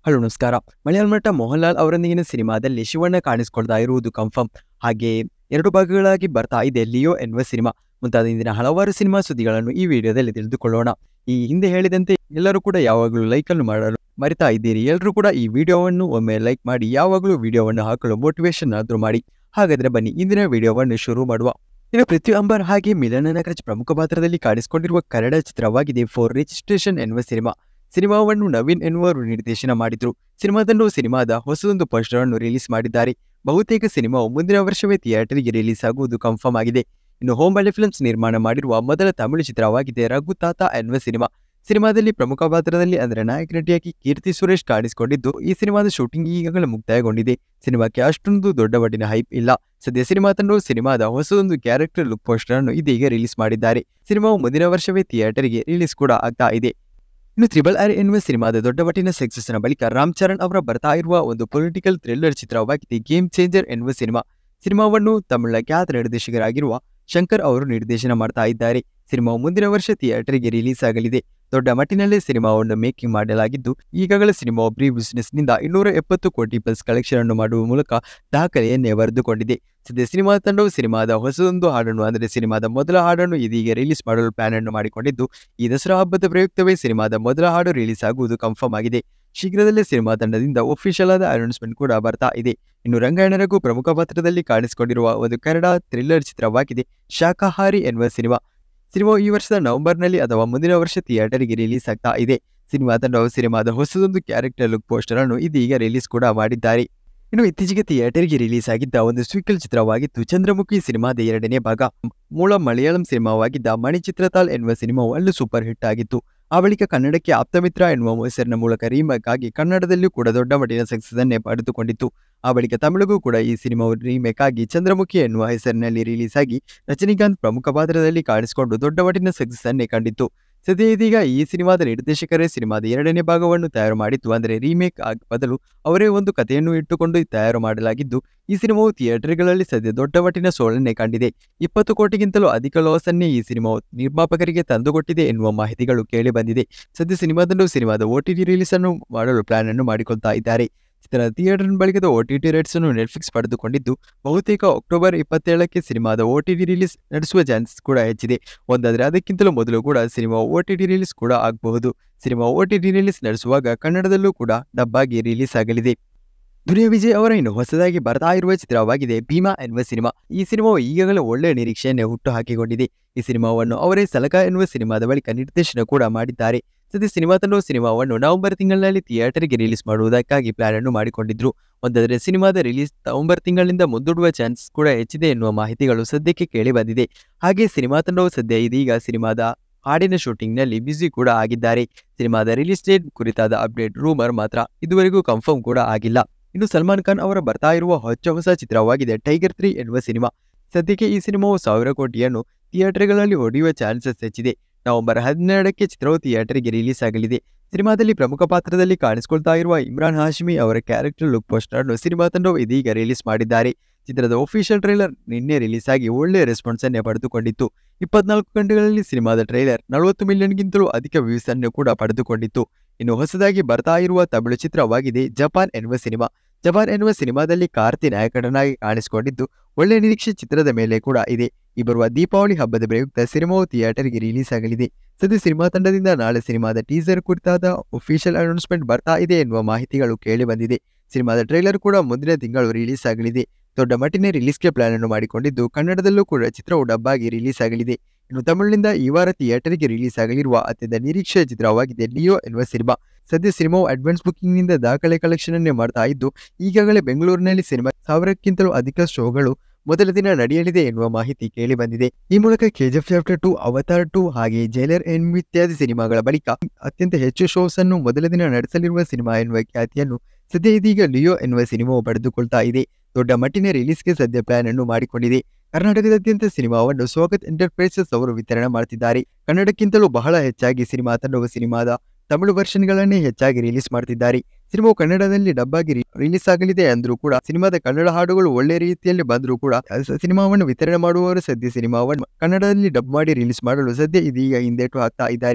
hello ನಮಸ್ಕಾರ ಮಲಯಾಳಂ ನಟ ಮೋಹನ್ಲಾಲ್ ಅವರೊಂದಿಗಿನ ಸಿನಿಮಾದಲ್ಲಿ ಶಿವಣ್ಣ ಕಾಣಿಸಿಕೊಳ್ತಾ ಇರುವುದು ಕನ್ಫರ್ಮ್ ಹಾಗೆ ಎರಡು ಭಾಗಗಳಾಗಿ ಬರ್ತಾ ಇದೆ ಲಿಯೋ ಎನ್ನುವ ಸಿನಿಮಾ ಮುಂತಾದ ಇಂದಿನ ಹಲವಾರು ಸಿನಿಮಾ ಸುದ್ದಿಗಳನ್ನು ಈ ವಿಡಿಯೋದಲ್ಲಿ ತಿಳಿದುಕೊಳ್ಳೋಣ ಈ ಹಿಂದೆ ಹೇಳಿದಂತೆ ಎಲ್ಲರೂ ಕೂಡ ಯಾವಾಗಲೂ ಲೈಕ್ ಅನ್ನು ಮಾಡಲು ಮರಿತಾ ಇದ್ದೀರಿ ಎಲ್ಲರೂ ಕೂಡ ಈ ವಿಡಿಯೋವನ್ನು ಒಮ್ಮೆ ಲೈಕ್ ಮಾಡಿ ಯಾವಾಗಲೂ ವಿಡಿಯೋವನ್ನು ಹಾಕಲು ಮೋಟಿವೇಶನ್ ಆದರೂ ಮಾಡಿ ಹಾಗಾದ್ರೆ ಬನ್ನಿ ಇಂದಿನ ವಿಡಿಯೋವನ್ನು ಶುರು ಮಾಡುವ ಇನ್ನು ಪೃಥ್ವಿ ಅಂಬರ್ ಹಾಗೆ ಮಿಲನ ನಗರಾಜ್ ಪ್ರಮುಖ ಪಾತ್ರದಲ್ಲಿ ಕಾಣಿಸಿಕೊಂಡಿರುವ ಕನ್ನಡ ಚಿತ್ರವಾಗಿದೆ ಫಾರ್ ರಿಜಿಸ್ಟ್ರೇಷನ್ ಎನ್ನುವ ಸಿನಿಮಾ ಸಿನಿಮಾವನ್ನು ನವೀನ್ ಎನ್ನುವರು ನಿರ್ದೇಶನ ಮಾಡಿದ್ರು ಸಿನಿಮಾದನ್ನು ಸಿನಿಮಾದ ಹೊಸದೊಂದು ಪೋಸ್ಟರ್ ಅನ್ನು ರಿಲೀಸ್ ಮಾಡಿದ್ದಾರೆ ಬಹುತೇಕ ಸಿನಿಮಾವು ಮುಂದಿನ ವರ್ಷವೇ ಥಿಯೇಟರ್ಗೆ ರಿಲೀಸ್ ಆಗುವುದು ಕನ್ಫರ್ಮ್ ಆಗಿದೆ ಇನ್ನು ಹೋಂಬಳೆ ಫಿಲ್ಮ್ಸ್ ನಿರ್ಮಾಣ ಮಾಡಿರುವ ಮೊದಲ ತಮಿಳು ಚಿತ್ರವಾಗಿದೆ ರಘು ತಾತ ಎನ್ನುವ ಸಿನಿಮಾ ಸಿನಿಮಾದಲ್ಲಿ ಪ್ರಮುಖ ಪಾತ್ರದಲ್ಲಿ ಅಂದರೆ ನಾಯಕ ನಟಿಯಾಗಿ ಕೀರ್ತಿ ಸುರೇಶ್ ಕಾಣಿಸಿಕೊಂಡಿದ್ದು ಈ ಸಿನಿಮಾದ ಶೂಟಿಂಗ್ ಈಗಾಗಲೇ ಮುಕ್ತಾಯಗೊಂಡಿದೆ ಸಿನಿಮಾಕ್ಕೆ ಅಷ್ಟೊಂದು ದೊಡ್ಡ ಮಟ್ಟಿನ ಹೈಪ್ ಇಲ್ಲ ಸದ್ಯ ಸಿನಿಮಾ ತಂಡವು ಸಿನಿಮಾದ ಹೊಸದೊಂದು ಕ್ಯಾರೆಕ್ಟರ್ ಲುಕ್ ಪೋಸ್ಟರ್ ಅನ್ನು ಇದೀಗ ರಿಲೀಸ್ ಮಾಡಿದ್ದಾರೆ ಸಿನಿಮಾವು ಮುಂದಿನ ವರ್ಷವೇ ಥಿಯೇಟರ್ಗೆ ರಿಲೀಸ್ ಕೂಡ ಆಗ್ತಾ ಇದೆ ಇನ್ನು ತ್ರಿಬಲ್ ಆರ್ ಎನ್ನುವ ಸಿನಿಮಾದ ದೊಡ್ಡ ಮಟ್ಟಿನ ಸಕ್ಸಸ್ನ ಬಳಿಕ ರಾಮ್ ಚರಣ್ ಅವರ ಬರ್ತಾ ಇರುವ ಒಂದು ಪೊಲಿಟಿಕಲ್ ಥ್ರಿಲ್ಲರ್ ಚಿತ್ರವಾಗಿದೆ ಗೇಮ್ ಚೇಂಜರ್ ಎನ್ನುವ ಸಿನಿಮಾ ಸಿನಿಮಾವನ್ನು ತಮಿಳ ಖ್ಯಾತ ನಿರ್ದೇಶಕರಾಗಿರುವ ಶಂಕರ್ ಅವರು ನಿರ್ದೇಶನ ಮಾಡ್ತಾ ಇದ್ದಾರೆ ಸಿನಿಮಾವು ಮುಂದಿನ ವರ್ಷ ಥಿಯೇಟರ್ಗೆ ರಿಲೀಸ್ ಆಗಲಿದೆ ದೊಡ್ಡ ಮಟ್ಟಿನಲ್ಲಿ ಸಿನಿಮಾವನ್ನು ಮೇಕಿಂಗ್ ಮಾಡಲಾಗಿದ್ದು ಈಗಾಗಲೇ ಸಿನಿಮಾವು ಪ್ರೀ ಬಿಸ್ನೆಸ್ನಿಂದ ಇನ್ನೂರ ಎಪ್ಪತ್ತು ಕೋಟಿ ಪ್ಲಸ್ ಕಲೆಕ್ಷನ್ ಅನ್ನು ಮಾಡುವ ಮೂಲಕ ದಾಖಲೆಯನ್ನೇ ಬರೆದುಕೊಂಡಿದೆ ಸದ್ಯ ಸಿನಿಮಾ ತಂಡವು ಸಿನಿಮಾದ ಹೊಸದೊಂದು ಹಾಡನ್ನು ಅಂದರೆ ಸಿನಿಮಾದ ಮೊದಲ ಹಾಡನ್ನು ಇದೀಗ ರಿಲೀಸ್ ಮಾಡಲು ಪ್ಲಾನ್ ಅನ್ನು ಮಾಡಿಕೊಂಡಿದ್ದು ಈ ದಸರಾ ಹಬ್ಬದ ಪ್ರಯುಕ್ತವೇ ಸಿನಿಮಾದ ಮೊದಲ ಹಾಡು ರಿಲೀಸ್ ಆಗುವುದು ಕನ್ಫರ್ಮ್ ಆಗಿದೆ ಶೀಘ್ರದಲ್ಲೇ ಸಿನಿಮಾ ತಂಡದಿಂದ ಒಫಿಷಿಯಲ್ ಆದ ಅನೌನ್ಸ್ಮೆಂಟ್ ಕೂಡ ಬರ್ತಾ ಇದೆ ಇನ್ನು ರಂಗಾಯಣರಿಗೂ ಪ್ರಮುಖ ಪಾತ್ರದಲ್ಲಿ ಕಾಣಿಸಿಕೊಂಡಿರುವ ಒಂದು ಕನ್ನಡ ಥ್ರಿಲ್ಲರ್ ಚಿತ್ರವಾಗಿದೆ ಶಾಕಾಹಾರಿ ಎನ್ನುವ ಸಿನಿಮಾ ಸಿನಿಮಾ ಈ ವರ್ಷದ ನವೆಂಬರ್ನಲ್ಲಿ ಅಥವಾ ಮುಂದಿನ ವರ್ಷ ಥಿಯೇಟರ್ಗೆ ರಿಲೀಸ್ ಆಗ್ತಾ ಇದೆ ಸಿನಿಮಾ ತಂಡವು ಸಿನಿಮಾದ ಹೊಸದೊಂದು ಕ್ಯಾರೆಕ್ಟರ್ ಲುಕ್ ಪೋಸ್ಟರ್ ಅನ್ನು ಇದೀಗ ರಿಲೀಸ್ ಕೂಡ ಮಾಡಿದ್ದಾರೆ ಇನ್ನು ಇತ್ತೀಚೆಗೆ ಥಿಯೇಟರ್ಗೆ ರಿಲೀಸ್ ಆಗಿದ್ದ ಒಂದು ಸ್ವೀಕಲ್ ಚಿತ್ರವಾಗಿದ್ದು ಚಂದ್ರಮುಖಿ ಸಿನಿಮಾದ ಎರಡನೇ ಭಾಗ ಮೂಲ ಮಲಯಾಳಂ ಸಿನಿಮಾವಾಗಿದ್ದ ಮಣಿಚಿತ್ರತಾಲ್ ಎನ್ನುವ ಸಿನಿಮಾವು ಅಲ್ಲೂ ಸೂಪರ್ ಹಿಟ್ ಆಗಿತ್ತು ಆ ಬಳಿಕ ಕನ್ನಡಕ್ಕೆ ಆಪ್ತಮಿತ್ರ ಎನ್ನುವ ಹೆಸರಿನ ಮೂಲಕ ರೀಮೇಕ್ ಆಗಿ ಕನ್ನಡದಲ್ಲಿಯೂ ಕೂಡ ದೊಡ್ಡ ಮಟ್ಟಿನ ಸಕ್ಸಸ್ ಅನ್ನೇ ಪಡೆದುಕೊಂಡಿತ್ತು ಆ ಬಳಿಕ ತಮಿಳಿಗೂ ಕೂಡ ಈ ಸಿನಿಮಾವು ರೀಮೇಕ್ ಆಗಿ ಚಂದ್ರಮುಖಿ ಎನ್ನುವ ಹೆಸರಿನಲ್ಲಿ ರಿಲೀಸ್ ಆಗಿ ರಜನಿಕಾಂತ್ ಪ್ರಮುಖ ಪಾತ್ರದಲ್ಲಿ ಕಾಣಿಸಿಕೊಂಡು ದೊಡ್ಡ ಮಟ್ಟಿನ ಸಕ್ಸಸ್ ಅನ್ನೇ ಕಂಡಿತ್ತು ಸದ್ಯ ಇದೀಗ ಈ ಸಿನಿಮಾದ ನಿರ್ದೇಶಕರೇ ಸಿನಿಮಾದ ಎರಡನೇ ಭಾಗವನ್ನು ತಯಾರು ಮಾಡಿತ್ತು ಅಂದರೆ ರೀಮೇಕ್ ಆಗ ಬದಲು ಅವರೇ ಒಂದು ಕಥೆಯನ್ನು ಇಟ್ಟುಕೊಂಡು ತಯಾರು ಮಾಡಲಾಗಿದ್ದು ಈ ಸಿನಿಮಾವು ಥಿಯೇಟರ್ಗಳಲ್ಲಿ ಸದ್ಯ ದೊಡ್ಡ ಮಟ್ಟಿನ ಸೋಲನ್ನೇ ಕಂಡಿದೆ ಇಪ್ಪತ್ತು ಕೋಟಿಗಿಂತಲೂ ಅಧಿಕ ಲಾಸ್ ಅನ್ನೇ ಈ ಸಿನಿಮಾವು ನಿರ್ಮಾಪಕರಿಗೆ ತಂದುಕೊಟ್ಟಿದೆ ಎನ್ನುವ ಮಾಹಿತಿಗಳು ಕೇಳಿ ಬಂದಿದೆ ಸದ್ಯ ಸಿನಿಮಾದಲ್ಲೂ ಸಿನಿಮಾದ ಒ ಟಿ ಟಿ ರಿಲೀಸ್ ಅನ್ನು ಮಾಡಲು ಪ್ಲಾನ್ ಅನ್ನು ಮಾಡಿಕೊಳ್ತಾ ಇದ್ದಾರೆ ಚಿತ್ರದ ಥಿಯೇಟರ್ ಬಳಿಕದ ಒ ಟಿ ಟಿ ರೇಟ್ಸ್ ಅನ್ನು ನೆಟ್ಫ್ಲಿಕ್ಸ್ ಪಡೆದುಕೊಂಡಿದ್ದು ಬಹುತೇಕ ಅಕ್ಟೋಬರ್ ಇಪ್ಪತ್ತೇಳಕ್ಕೆ ಸಿನಿಮಾದ ಒ ಟಿ ಟಿ ರಿಲೀಸ್ ನಡೆಸುವ ಚಾನ್ಸಸ್ ಕೂಡ ಹೆಚ್ಚಿದೆ ಒಂದಾದರೆ ಅದಕ್ಕಿಂತಲೂ ಮೊದಲು ಕೂಡ cinema O T T release ಕೂಡ ಆಗಬಹುದು cinema O T T release ನಡೆಸುವಾಗ ಕನ್ನಡದಲ್ಲೂ ಕೂಡ ಡಬ್ ಆಗಿ ರಿಲೀಸ್ ಆಗಲಿದೆ ದುನಿಯಾ ವಿಜಯ್ ಅವರ ಇನ್ನು ಹೊಸದಾಗಿ ಬರ್ತಾ ಇರುವ ಚಿತ್ರವಾಗಿದೆ ಭೀಮಾ ಎನ್ನುವ ಸಿನಿಮಾ ಈ ಸಿನಿಮಾವು ಈಗಾಗಲೇ ಒಳ್ಳೆಯ ನಿರೀಕ್ಷೆಯನ್ನೇ ಹುಟ್ಟು ಹಾಕಿಕೊಂಡಿದೆ ಈ ಸಿನಿಮಾವನ್ನು ಅವರೇ ಸಲಕ ಎನ್ನುವ ಸಿನಿಮಾದ ಬಳಿಕ ನಿರ್ದೇಶನ ಕೂಡ ಮಾಡಿದ್ದಾರೆ ಸದ್ಯ ಸಿನಿಮಾ ತಂಡವು ಸಿನಿಮಾವನ್ನು ನವೆಂಬರ್ ತಿಂಗಳಿನಲ್ಲಿ ಥಿಯೇಟರ್ಗೆ ರಿಲೀಸ್ ಮಾಡುವುದಕ್ಕಾಗಿ ಪ್ಲಾನ್ ಅನ್ನು ಮಾಡಿಕೊಂಡಿದ್ರು ಒಂದಾದರೆ ಸಿನಿಮಾದ ರಿಲೀಸ್ ನವೆಂಬರ್ ತಿಂಗಳಿಂದ ಮುಂದೂಡುವ ಚಾನ್ಸ್ ಕೂಡ ಹೆಚ್ಚಿದೆ ಎನ್ನುವ ಮಾಹಿತಿಗಳು ಸದ್ಯಕ್ಕೆ ಕೇಳಿ ಬಂದಿದೆ ಹಾಗೆ ಸಿನಿಮಾ ತಂಡವು ಸದ್ಯ ಇದೀಗ ಸಿನಿಮಾದ ಹಾಡಿನ ಶೂಟಿಂಗ್ನಲ್ಲಿ ಬ್ಯುಸಿ ಕೂಡ ಆಗಿದ್ದಾರೆ ಸಿನಿಮಾದ ರಿಲೀಸ್ ಡೇಟ್ ಕುರಿತಾದ ಅಪ್ಡೇಟ್ ರೂಮರ್ ಮಾತ್ರ ಇದುವರೆಗೂ ಕನ್ಫರ್ಮ್ ಕೂಡ ಆಗಿಲ್ಲ ಇನ್ನು ಸಲ್ಮಾನ್ ಖಾನ್ ಅವರ ಬರ್ತಾ ಇರುವ ಹೊಚ್ಚ ಹೊಸ ಚಿತ್ರವಾಗಿದೆ ಟೈಗರ್ ತ್ರೀ ಎನ್ನುವ ಸಿನಿಮಾ ಸದ್ಯಕ್ಕೆ ಈ ಸಿನಿಮಾವು ಸಾವಿರ ಕೋಟಿಯನ್ನು ಥಿಯೇಟರ್ಗಳಲ್ಲಿ ಹೊಡೆಯುವ ಚಾನ್ಸಸ್ ಹೆಚ್ಚಿದೆ ನವೆಂಬರ್ ಹನ್ನೆರಡಕ್ಕೆ ಚಿತ್ರವು ಥಿಯೇಟರ್ಗೆ ರಿಲೀಸ್ ಆಗಲಿದೆ ಸಿನಿಮಾದಲ್ಲಿ ಪ್ರಮುಖ ಪಾತ್ರದಲ್ಲಿ ಕಾಣಿಸಿಕೊಳ್ತಾ ಇರುವ ಇಮ್ರಾನ್ ಹಾಶ್ಮಿ ಅವರ ಕ್ಯಾರೆಕ್ಟರ್ ಲುಕ್ ಪೋಸ್ಟರ್ ಅನ್ನು ಸಿನಿಮಾ ತಂಡವು ಇದೀಗ ರಿಲೀಸ್ ಮಾಡಿದ್ದಾರೆ ಚಿತ್ರದ ಒಫಿಷಿಯಲ್ ಟ್ರೈಲರ್ ನಿನ್ನೆ ರಿಲೀಸ್ ಆಗಿ ಒಳ್ಳೆಯ ರೆಸ್ಪಾನ್ಸ್ ಅನ್ನೇ ಪಡೆದುಕೊಂಡಿತ್ತು ಇಪ್ಪತ್ನಾಲ್ಕು ಗಂಟೆಗಳಲ್ಲಿ ಸಿನಿಮಾದ ಟ್ರೈಲರ್ ನಲವತ್ತು ಮಿಲಿಯನ್ಗಿಂತಲೂ ಅಧಿಕ ವ್ಯೂಸ್ ಅನ್ನು ಕೂಡ ಪಡೆದುಕೊಂಡಿತ್ತು ಇನ್ನು ಹೊಸದಾಗಿ ಬರ್ತಾ ಇರುವ ತಮಿಳು ಚಿತ್ರವಾಗಿದೆ ಜಪಾನ್ ಎನ್ನುವ ಸಿನಿಮಾ ಜಪಾನ್ ಎನ್ನುವ ಸಿನಿಮಾದಲ್ಲಿ ಕಾರ್ತಿ ನಾಯಕನಾಗಿ ಕಾಣಿಸಿಕೊಂಡಿದ್ದು ಒಳ್ಳೆ ನಿರೀಕ್ಷೆ ಚಿತ್ರದ ಮೇಲೆ ಕೂಡ ಇದೆ ಈ ಬರುವ ದೀಪಾವಳಿ ಹಬ್ಬದ ಪ್ರಯುಕ್ತ ಸಿನಿಮಾವು ಥಿಯೇಟರ್ಗೆ ರಿಲೀಸ್ ಆಗಲಿದೆ ಸದ್ಯ ಸಿನಿಮಾ ತಂಡದಿಂದ ನಾಳೆ ಸಿನಿಮಾದ ಟೀಸರ್ ಕುರಿತಾದ ಒಫಿಷಿಯಲ್ ಅನೌನ್ಸ್ಮೆಂಟ್ ಬರ್ತಾ ಇದೆ ಎನ್ನುವ ಮಾಹಿತಿಗಳು ಕೇಳಿ ಬಂದಿದೆ ಸಿನಿಮಾದ ಟ್ರೈಲರ್ ಕೂಡ ಮುಂದಿನ ತಿಂಗಳು ರಿಲೀಸ್ ಆಗಲಿದೆ ದೊಡ್ಡ ಮಟ್ಟಿನ ರಿಲೀಸ್ಗೆ ಪ್ಲಾನ್ ಅನ್ನು ಮಾಡಿಕೊಂಡಿದ್ದು ಕನ್ನಡದಲ್ಲೂ ಕೂಡ ಚಿತ್ರವು ಡಬ್ಬಾಗಿ ರಿಲೀಸ್ ಆಗಲಿದೆ ಇನ್ನು ತಮಿಳಿನಿಂದ ಈ ವಾರ ಥಿಯೇಟರ್ಗೆ ರಿಲೀಸ್ ಆಗಲಿರುವ ಅತ್ಯಂತ ನಿರೀಕ್ಷೆಯ ಚಿತ್ರವಾಗಿದೆ ಲಿಯೋ ಎನ್ನುವ ಸಿನಿಮಾ ಸದ್ಯ ಸಿನಿಮಾವು ಅಡ್ವಾನ್ಸ್ ಬುಕಿಂಗ್ನಿಂದ ದಾಖಲೆ ಕಲೆಕ್ಷನ್ ಅನ್ನೇ ಮಾಡ್ತಾ ಇದ್ದು ಈಗಾಗಲೇ ಬೆಂಗಳೂರಿನಲ್ಲಿ ಸಿನಿಮಾ ಸಾವಿರಕ್ಕಿಂತಲೂ ಅಧಿಕ ಶೋಗಳು ಮೊದಲ ದಿನ ನಡೆಯಲಿದೆ ಎನ್ನುವ ಮಾಹಿತಿ ಕೇಳಿ ಬಂದಿದೆ ಈ ಮೂಲಕ KGF chapter two Avatar two ಹಾಗೆ ಜೈಲರ್ ಎನ್ ಇತ್ಯಾದಿ ಸಿನಿಮಾಗಳ ಬಳಿಕ ಅತ್ಯಂತ ಹೆಚ್ಚು ಶೋಸ್ ಅನ್ನು ಮೊದಲ ದಿನ ನಡೆಸಲಿರುವ ಸಿನಿಮಾ ಎನ್ನುವ ಖ್ಯಾತಿಯನ್ನು ಸದ್ಯ ಇದೀಗ ಲಿಯೋ ಎನ್ನುವ ಸಿನಿಮಾವು ಪಡೆದುಕೊಳ್ತಾ ಇದೆ ದೊಡ್ಡ ಮಟ್ಟಿನ ರಿಲೀಸ್ಗೆ ಸದ್ಯ ಪ್ಲಾನ್ ಅನ್ನು ಮಾಡಿಕೊಂಡಿದೆ ಕರ್ನಾಟಕದಾದ್ಯಂತ ಸಿನಿಮಾವನ್ನು ಸ್ವಾಗತ್ ಎಂಟರ್ಪ್ರೈಸಸ್ ಅವರು ವಿತರಣೆ ಮಾಡ್ತಿದ್ದಾರೆ ಕನ್ನಡಕ್ಕಿಂತಲೂ ಬಹಳ ಹೆಚ್ಚಾಗಿ ಸಿನಿಮಾ ತಂಡವು ಸಿನಿಮಾದ ತಮಿಳು ವರ್ಷನ್ಗಳನ್ನೇ ಹೆಚ್ಚಾಗಿ ರಿಲೀಸ್ ಮಾಡ್ತಿದ್ದಾರೆ ಸಿನಿಮಾವು ಕನ್ನಡದಲ್ಲಿ ಡಬ್ಬಾಗಿ ರಿಲೀಸ್ ಆಗಲಿದೆ ಅಂದ್ರೂ ಕೂಡ ಸಿನಿಮಾದ ಕನ್ನಡ ಹಾಡುಗಳು ಒಳ್ಳೆ ರೀತಿಯಲ್ಲಿ ಬಂದರೂ ಕೂಡ ಸಿನಿಮಾವನ್ನು ವಿತರಣೆ ಮಾಡುವವರು ಸದ್ಯ ಸಿನಿಮಾವನ್ನು ಕನ್ನಡದಲ್ಲಿ ಡಬ್ ಮಾಡಿ ರಿಲೀಸ್ ಮಾಡಲು ಸದ್ಯ ಇದೀಗ ಹಿಂದೇಟು ಹಾಕ್ತಾ ಇದ್ದಾರೆ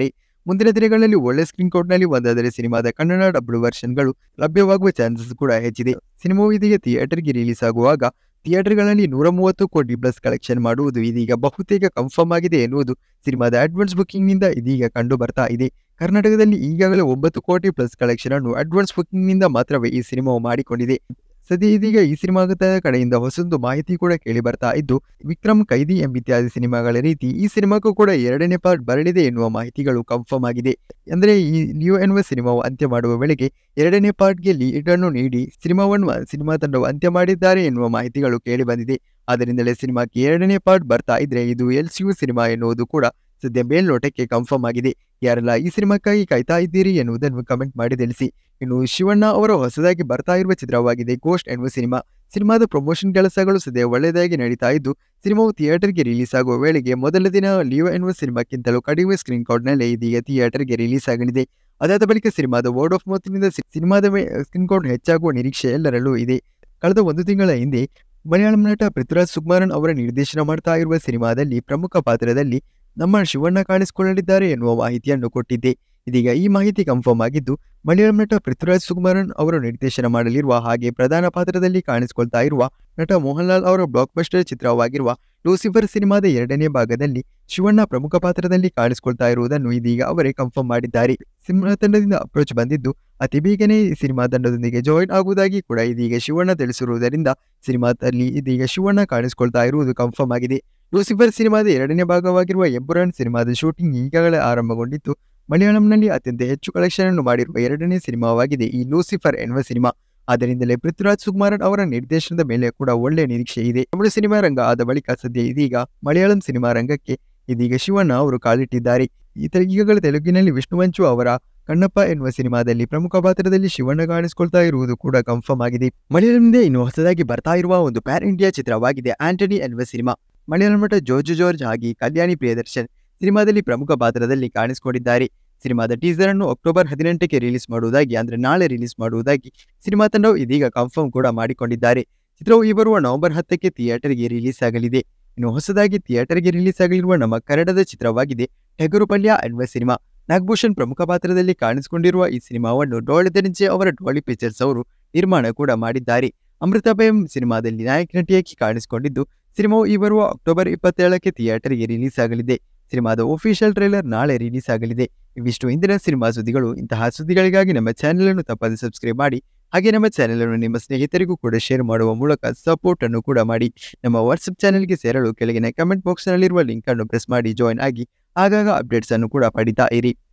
ಮುಂದಿನ ದಿನಗಳಲ್ಲಿ ಒಳ್ಳೆ ಸ್ಕ್ರೀನ್ ಕೋಡ್ನಲ್ಲಿ ಒಂದಾದರೆ ಸಿನಿಮಾದ ಕನ್ನಡ ಡಬ್ಲ್ಯೂ ವರ್ಷನ್ಗಳು ಲಭ್ಯವಾಗುವ ಚಾನ್ಸಸ್ ಕೂಡ ಹೆಚ್ಚಿದೆ ಸಿನಿಮಾವು ಇದೀಗ ಥಿಯೇಟರ್ಗೆ ರಿಲೀಸ್ ಆಗುವಾಗ ಥಿಯೇಟರ್ಗಳಲ್ಲಿ ನೂರ ಮೂವತ್ತು ಕೋಟಿ ಪ್ಲಸ್ ಕಲೆಕ್ಷನ್ ಮಾಡುವುದು ಇದೀಗ ಬಹುತೇಕ ಕನ್ಫರ್ಮ್ ಆಗಿದೆ ಎನ್ನುವುದು ಸಿನಿಮಾದ ಅಡ್ವಾನ್ಸ್ ಬುಕಿಂಗ್ನಿಂದ ಇದೀಗ ಕಂಡು ಬರ್ತಾ ಇದೆ ಕರ್ನಾಟಕದಲ್ಲಿ ಈಗಾಗಲೇ ಒಂಬತ್ತು ಕೋಟಿ ಪ್ಲಸ್ ಕಲೆಕ್ಷನ್ ಅನ್ನು ಅಡ್ವಾನ್ಸ್ ಬುಕಿಂಗ್ನಿಂದ ಮಾತ್ರವೇ ಈ ಸಿನಿಮಾವು ಮಾಡಿಕೊಂಡಿದೆ ಸದ್ಯ ಇದೀಗ ಈ ಸಿನಿಮಾದ ಕಡೆಯಿಂದ ಹೊಸದೊಂದು ಮಾಹಿತಿ ಕೂಡ ಕೇಳಿ ಬರ್ತಾ ಇದ್ದು ವಿಕ್ರಮ್ ಕೈದಿ ಎಂಬಿತ್ಯಾದಿ ಸಿನಿಮಾಗಳ ರೀತಿ ಈ ಸಿನಿಮಾಕ್ಕೂ ಕೂಡ ಎರಡನೇ ಪಾರ್ಟ್ ಬರಲಿದೆ ಎನ್ನುವ ಮಾಹಿತಿಗಳು ಕನ್ಫರ್ಮ್ ಆಗಿದೆ ಅಂದ್ರೆ ಈ ಲಿಯೋ ಎನ್ನುವ ಸಿನಿಮಾವು ಅಂತ್ಯ ಮಾಡುವ ವೇಳೆಗೆ ಎರಡನೇ ಪಾರ್ಟ್ಗೆ ಲೀಡ್ ಅನ್ನು ನೀಡಿ ಸಿನಿಮಾವನ್ನು ಸಿನಿಮಾ ತಂಡವು ಅಂತ್ಯ ಮಾಡಿದ್ದಾರೆ ಎನ್ನುವ ಮಾಹಿತಿಗಳು ಕೇಳಿ ಬಂದಿದೆ ಆದ್ದರಿಂದಲೇ ಸಿನಿಮಾಕ್ಕೆ ಎರಡನೇ ಪಾರ್ಟ್ ಬರ್ತಾ ಇದ್ರೆ ಇದು ಎಲ್ ಸಿನಿಮಾ ಎನ್ನುವುದು ಕೂಡ ಸದ್ಯ ಮೇಲ್ನೋಟಕ್ಕೆ ಕನ್ಫರ್ಮ್ ಆಗಿದೆ ಯಾರೆಲ್ಲ ಈ ಸಿನಿಮಾಕ್ಕಾಗಿ ಕಾಯ್ತಾ ಇದ್ದೀರಿ ಎನ್ನುವುದನ್ನು ಕಮೆಂಟ್ ಮಾಡಿ ತಿಳಿಸಿ ಇನ್ನು ಶಿವಣ್ಣ ಅವರ ಹೊಸದಾಗಿ ಬರ್ತಾ ಇರುವ ಚಿತ್ರವಾಗಿದೆ ಗೋಸ್ಟ್ ಎನ್ನುವ ಸಿನಿಮಾ ಸಿನಿಮಾದ ಪ್ರಮೋಷನ್ ಕೆಲಸಗಳು ಸದ್ಯ ಒಳ್ಳೆಯದಾಗಿ ನಡೀತಾ ಇದ್ದು ಸಿನಿಮಾವು ಥಿಯೇಟರ್ಗೆ ರಿಲೀಸ್ ಆಗುವ ವೇಳೆಗೆ ಮೊದಲ ದಿನ ಲಿಯೋ ಎನ್ನುವ ಸಿನಿಮಾಕ್ಕಿಂತಲೂ ಕಡಿಮೆ ಸ್ಕ್ರೀನ್ ಕಾರ್ಡ್ನಲ್ಲಿ ಇದೀಗ ಥಿಯೇಟರ್ಗೆ ರಿಲೀಸ್ ಆಗಲಿದೆ ಅದಾದ ಬಳಿಕ ಸಿನಿಮಾದ ವರ್ಡ್ ಆಫ್ ಮೌತ್ನಿಂದ ಸಿನಿಮಾದ ಸ್ಕ್ರೀನ್ ಕೌಂಟ್ ಹೆಚ್ಚಾಗುವ ನಿರೀಕ್ಷೆ ಎಲ್ಲರಲ್ಲೂ ಇದೆ ಕಳೆದ ಒಂದು ತಿಂಗಳ ಹಿಂದೆ ಮಲಯಾಳಂ ನಟ ಪೃಥ್ವಿರಾಜ್ ಸುಕುಮಾರನ್ ಅವರ ನಿರ್ದೇಶನ ಮಾಡ್ತಾ ಇರುವ ಸಿನಿಮಾದಲ್ಲಿ ಪ್ರಮುಖ ಪಾತ್ರದಲ್ಲಿ ನಮ್ಮ ಶಿವಣ್ಣ ಕಾಣಿಸಿಕೊಳ್ಳಲಿದ್ದಾರೆ ಎನ್ನುವ ಮಾಹಿತಿಯನ್ನು ಕೊಟ್ಟಿದ್ದೆ ಇದೀಗ ಈ ಮಾಹಿತಿ ಕನ್ಫರ್ಮ್ ಆಗಿದ್ದು ಮಲಯಾಳಂ ನಟ ಪೃಥ್ವಿರಾಜ್ ಸುಕುಮಾರನ್ ಅವರು ನಿರ್ದೇಶನ ಮಾಡಲಿರುವ ಹಾಗೆ ಪ್ರಧಾನ ಪಾತ್ರದಲ್ಲಿ ಕಾಣಿಸಿಕೊಳ್ತಾ ಇರುವ ನಟ ಮೋಹನ್ಲಾಲ್ ಅವರ ಬ್ಲಾಕ್ ಬಸ್ಟರ್ ಚಿತ್ರವಾಗಿರುವ ಲೂಸಿಫರ್ ಸಿನಿಮಾದ ಎರಡನೇ ಭಾಗದಲ್ಲಿ ಶಿವಣ್ಣ ಪ್ರಮುಖ ಪಾತ್ರದಲ್ಲಿ ಕಾಣಿಸಿಕೊಳ್ತಾ ಇರುವುದನ್ನು ಇದೀಗ ಅವರೇ ಕನ್ಫರ್ಮ್ ಮಾಡಿದ್ದಾರೆ ಸಿನಿಮಾ ತಂಡದಿಂದ ಅಪ್ರೋಚ್ ಬಂದಿದ್ದು ಅತಿ ಬೇಗನೆ ಈ ಸಿನಿಮಾ ತಂಡದೊಂದಿಗೆ ಜಾಯಿನ್ ಆಗುವುದಾಗಿ ಕೂಡ ಇದೀಗ ಶಿವಣ್ಣ ತಿಳಿಸಿರುವುದರಿಂದ ಸಿನಿಮಾದಲ್ಲಿ ಇದೀಗ ಶಿವಣ್ಣ ಕಾಣಿಸಿಕೊಳ್ತಾ ಇರುವುದು ಕನ್ಫರ್ಮ್ ಆಗಿದೆ ಲೂಸಿಫರ್ ಸಿನಿಮಾದ ಎರಡನೇ ಭಾಗವಾಗಿರುವ ಎಂಪುರಾನ್ ಸಿನಿಮಾದ ಶೂಟಿಂಗ್ ಈಗಾಗಲೇ ಆರಂಭಗೊಂಡಿದ್ದು ಮಲಯಾಳಂನಲ್ಲಿ ಅತ್ಯಂತ ಹೆಚ್ಚು ಕಲೆಕ್ಷನ್ ಅನ್ನು ಮಾಡಿರುವ ಎರಡನೇ ಸಿನಿಮಾವಾಗಿದೆ ಈ ಲೂಸಿಫರ್ ಎನ್ನುವ ಸಿನಿಮಾ ಆದ್ದರಿಂದಲೇ ಪೃಥ್ವಿರಾಜ್ ಸುಕುಮಾರನ್ ಅವರ ನಿರ್ದೇಶನದ ಮೇಲೆ ಕೂಡ ಒಳ್ಳೆಯ ನಿರೀಕ್ಷೆ ಇದೆ ತಮಿಳು ಸಿನಿಮಾ ರಂಗ ಆದ ಬಳಿಕ ಸದ್ಯ ಇದೀಗ ಮಲಯಾಳಂ ಸಿನಿಮಾ ರಂಗಕ್ಕೆ ಇದೀಗ ಶಿವಣ್ಣ ಅವರು ಕಾಲಿಟ್ಟಿದ್ದಾರೆ ಈತ ಈಗಾಗಲೇ ತೆಲುಗಿನಲ್ಲಿ ವಿಷ್ಣುವಂಚು ಅವರ ಕಣ್ಣಪ್ಪ ಎನ್ನುವ ಸಿನಿಮಾದಲ್ಲಿ ಪ್ರಮುಖ ಪಾತ್ರದಲ್ಲಿ ಶಿವಣ್ಣ ಕಾಣಿಸಿಕೊಳ್ತಾ ಇರುವುದು ಕೂಡ ಕನ್ಫರ್ಮ್ ಆಗಿದೆ ಮಲಯಾಳಂದೇ ಇನ್ನು ಹೊಸದಾಗಿ ಬರ್ತಾ ಇರುವ ಒಂದು ಪ್ಯಾನ್ ಇಂಡಿಯಾ ಚಿತ್ರವಾಗಿದೆ ಆಂಟನಿ ಎನ್ನುವ ಸಿನಿಮಾ ಮಲಯಾಳಂ ನಟ ಜೋರ್ಜ್ ಜಾರ್ಜ್ ಹಾಗೆ ಕಲ್ಯಾಣಿ ಪ್ರಿಯದರ್ಶನ್ ಸಿನಿಮಾದಲ್ಲಿ ಪ್ರಮುಖ ಪಾತ್ರದಲ್ಲಿ ಕಾಣಿಸಿಕೊಂಡಿದ್ದಾರೆ ಸಿನಿಮಾದ ಟೀಸರ್ ಅನ್ನು ಅಕ್ಟೋಬರ್ ಹದಿನೆಂಟಕ್ಕೆ ರಿಲೀಸ್ ಮಾಡುವುದಾಗಿ ಅಂದ್ರೆ ನಾಳೆ ರಿಲೀಸ್ ಮಾಡುವುದಾಗಿ ಸಿನಿಮಾ ತಂಡವು ಇದೀಗ ಕನ್ಫರ್ಮ್ ಕೂಡ ಮಾಡಿಕೊಂಡಿದ್ದಾರೆ ಚಿತ್ರವು ಈ ಬರುವ ನವೆಂಬರ್ ಹತ್ತಕ್ಕೆ ಥಿಯೇಟರ್ಗೆ ರಿಲೀಸ್ ಆಗಲಿದೆ ಇನ್ನು ಹೊಸದಾಗಿ ಥಿಯೇಟರ್ಗೆ ರಿಲೀಸ್ ಆಗಲಿರುವ ನಮ್ಮ ಕನ್ನಡದ ಚಿತ್ರವಾಗಿದೆ ಹೆಗರು ಪಲ್ಯ ಎನ್ನುವ ಸಿನಿಮಾ ನಾಗಭೂಷಣ್ ಪ್ರಮುಖ ಪಾತ್ರದಲ್ಲಿ ಕಾಣಿಸಿಕೊಂಡಿರುವ ಈ ಸಿನಿಮಾವನ್ನು ಡೋಳಿ ಧನಂಜಯ ಅವರ ಡೋಳಿ ಪಿಕ್ಚರ್ಸ್ ಅವರು ನಿರ್ಮಾಣ ಕೂಡ ಮಾಡಿದ್ದಾರೆ ಅಮೃತಾಭಯಂ ಸಿನಿಮಾದಲ್ಲಿ ನಾಯಕ ನಟಿಯಾಗಿ ಕಾಣಿಸಿಕೊಂಡಿದ್ದು ಸಿನಿಮಾವು ಈ ಬರುವ ಅಕ್ಟೋಬರ್ ಇಪ್ಪತ್ತೇಳಕ್ಕೆ ಥಿಯೇಟರ್ಗೆ ರಿಲೀಸ್ ಆಗಲಿದೆ ಸಿನಿಮಾದ ಒಫಿಷಿಯಲ್ ಟ್ರೈಲರ್ ನಾಳೆ ರಿಲೀಸ್ ಆಗಲಿದೆ ಇವಿಷ್ಟು ಇಂದಿನ ಸಿನಿಮಾ ಸುದ್ದಿಗಳು ಇಂತಹ ಸುದ್ದಿಗಳಿಗಾಗಿ ನಮ್ಮ ಚಾನೆಲ್ ಅನ್ನು ತಪ್ಪದೆ ಸಬ್ಸ್ಕ್ರೈಬ್ ಮಾಡಿ ಹಾಗೆ ನಮ್ಮ ಚಾನೆಲ್ ಅನ್ನು ನಿಮ್ಮ ಸ್ನೇಹಿತರಿಗೂ ಕೂಡ ಶೇರ್ ಮಾಡುವ ಮೂಲಕ ಸಪೋರ್ಟ್ ಅನ್ನು ಕೂಡ ಮಾಡಿ ನಮ್ಮ ವಾಟ್ಸ್ಆಪ್ ಚಾನೆಲ್ಗೆ ಸೇರಲು ಕೆಳಗಿನ ಕಮೆಂಟ್ ಬಾಕ್ಸ್ನಲ್ಲಿರುವ ಲಿಂಕ್ ಅನ್ನು ಪ್ರೆಸ್ ಮಾಡಿ ಜಾಯಿನ್ ಆಗಿ ಆಗಾಗ ಅಪ್ಡೇಟ್ಸ್ ಅನ್ನು ಕೂಡ ಪಡಿತಾ ಇರಿ